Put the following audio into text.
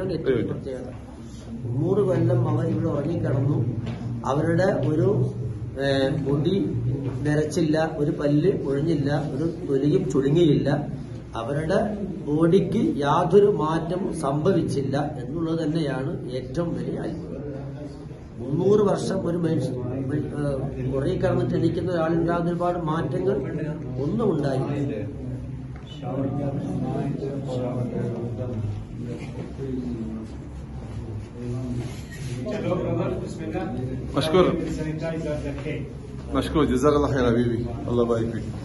അതാണ് ഏറ്റവും പ്രത്യേകത മുന്നൂറ് കൊല്ലം അവർ ഇവിടെ ഉറങ്ങിക്കിടന്നു അവരുടെ ഒരു ഏഹ്, മുടി നിരച്ചില്ല ഒരു പല്ല് ഒഴിഞ്ഞില്ല ഒരു തൊലിയും ചുരുങ്ങിയില്ല അവരുടെ ബോഡിക്ക് യാതൊരു മാറ്റവും സംഭവിച്ചില്ല എന്നുള്ളത് തന്നെയാണ് ഏറ്റവും വലിയ അത്ഭുതം മുന്നൂറ് വർഷം ഒരു മനുഷ്യൻ ഉറങ്ങിക്കിടന്നിട്ട് എണീക്കുന്ന ഒരാളുണ്ടാകുന്ന ഒരുപാട് മാറ്റങ്ങൾ ഒന്നും ഉണ്ടായില്ല Hello, brother. Bismillah. مشكور. Sanitize the cake. مشكور جزاك الله خير حبيبي الله يبارك فيك